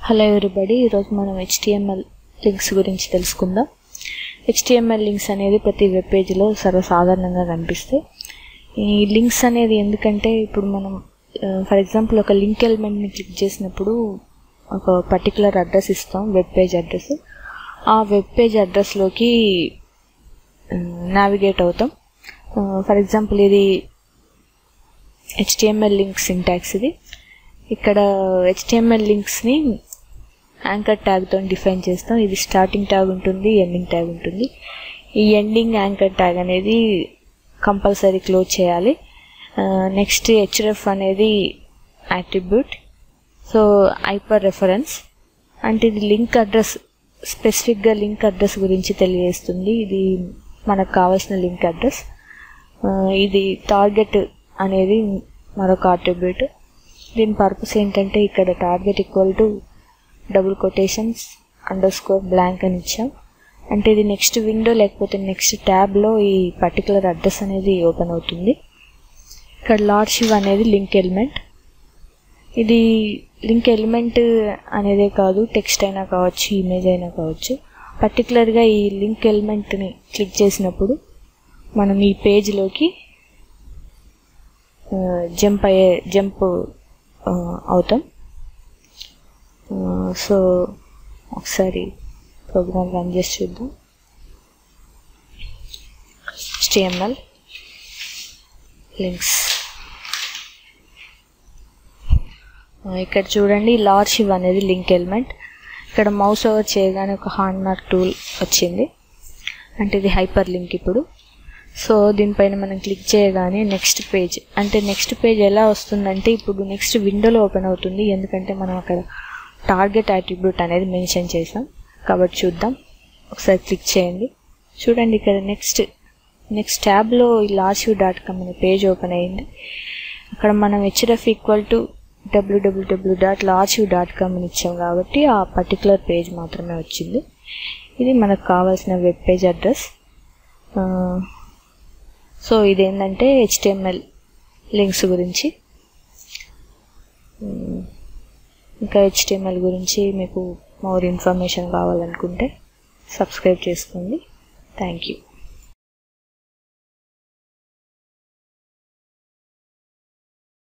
hello everybody ఈరోజు మనం HTML links గురించి తెలుసుకుందాం హెచ్టిఎంఎల్ లింక్స్ అనేది ప్రతి వెబ్ పేజీలో సర్వసాధారణంగా కనిపిస్తాయి ఈ లింక్స్ అనేది ఎందుకంటే ఇప్పుడు మనం ఫర్ ఎగ్జాంపుల్ ఒక లింక్ ఎలిమెంట్ని క్లిక్ చేసినప్పుడు ఒక పర్టికులర్ అడ్రస్ ఇస్తాం వెబ్ పేజ్ అడ్రస్ ఆ వెబ్ పేజ్ అడ్రస్లోకి నావిగేట్ అవుతాం ఫర్ ఎగ్జాంపుల్ ఇది హెచ్టిఎంఎల్ లింక్ సింటాక్స్ ఇది ఇక్కడ హెచ్టిఎంఎల్ లింక్స్ని యాంకర్ ట్యాగ్తో డిఫైన్ చేస్తాం ఇది స్టార్టింగ్ ట్యాగ్ ఉంటుంది ఎండింగ్ ట్యాగ్ ఉంటుంది ఈ ఎండింగ్ యాంకర్ ట్యాగ్ అనేది కంపల్సరీ క్లోజ్ చేయాలి నెక్స్ట్ హెచ్ఎఫ్ అనేది యాట్రిబ్యూట్ సో హైపర్ రెఫరెన్స్ అంటే ఇది లింక్ అడ్రస్ స్పెసిఫిక్గా లింక్ అడ్రస్ గురించి తెలియజేస్తుంది ఇది మనకు కావాల్సిన లింక్ అడ్రస్ ఇది టార్గెట్ అనేది మరొక ఆట్రిబ్యూట్ దీని పర్పస్ ఏంటంటే ఇక్కడ target equal to double quotations underscore blank అని ఇచ్చాం అంటే ఇది నెక్స్ట్ విండో లేకపోతే నెక్స్ట్ ట్యాబ్లో ఈ పర్టికులర్ అడ్రస్ అనేది ఓపెన్ అవుతుంది ఇక్కడ లార్డ్ షివ్ అనేది లింక్ ఎలిమెంట్ ఇది లింక్ ఎలిమెంట్ అనేదే కాదు టెక్స్ట్ అయినా కావచ్చు ఇమేజ్ అయినా కావచ్చు పర్టికులర్గా ఈ లింక్ ఎలిమెంట్ని క్లిక్ చేసినప్పుడు మనం ఈ పేజ్లోకి జంప్ అయ్యే జంప్ అవుతాం సో ఒకసారి ప్రోగ్రామ్ రన్ చేసి చూద్దాం స్టిఎంఎల్ లింక్స్ ఇక్కడ చూడండి లార్జ్ షివ్ అనేది లింక్ ఎలిమెంట్ ఇక్కడ మౌస్ ఓవర్ చేయగానే ఒక హాండ్ మార్క్ టూల్ వచ్చింది అంటే ఇది హైపర్ లింక్ ఇప్పుడు సో దీనిపైన మనం క్లిక్ చేయగానే నెక్స్ట్ పేజ్ అంటే నెక్స్ట్ పేజ్ ఎలా వస్తుందంటే ఇప్పుడు నెక్స్ట్ విండోలో ఓపెన్ అవుతుంది ఎందుకంటే మనం అక్కడ టార్గెట్ యాట్రిబ్యూట్ అనేది మెన్షన్ చేసాం కాబట్టి చూద్దాం ఒకసారి క్లిక్ చేయండి చూడండి ఇక్కడ నెక్స్ట్ నెక్స్ట్ ట్యాబ్లో ఈ లాస్ట్ డాట్ కామ్ అనే పేజ్ ఓపెన్ అయ్యింది అక్కడ మనం H F equal to W W W dot last dot com అని ఇచ్చాం కాబట్టి ఆ పర్టికులర్ పేజ్ మాత్రమే వచ్చింది ఇది మనకు కావాల్సిన వెబ్ పేజ్ అడ్రస్ సో ఇదేంటంటే హెచ్టిఎంఎల్ లింక్స్ గురించి ఇంకా హెచ్టిఎంఎల్ గురించి మీకు మోర్ ఇన్ఫర్మేషన్ కావాలనుకుంటే సబ్స్క్రైబ్ చేసుకోండి థ్యాంక్ యూ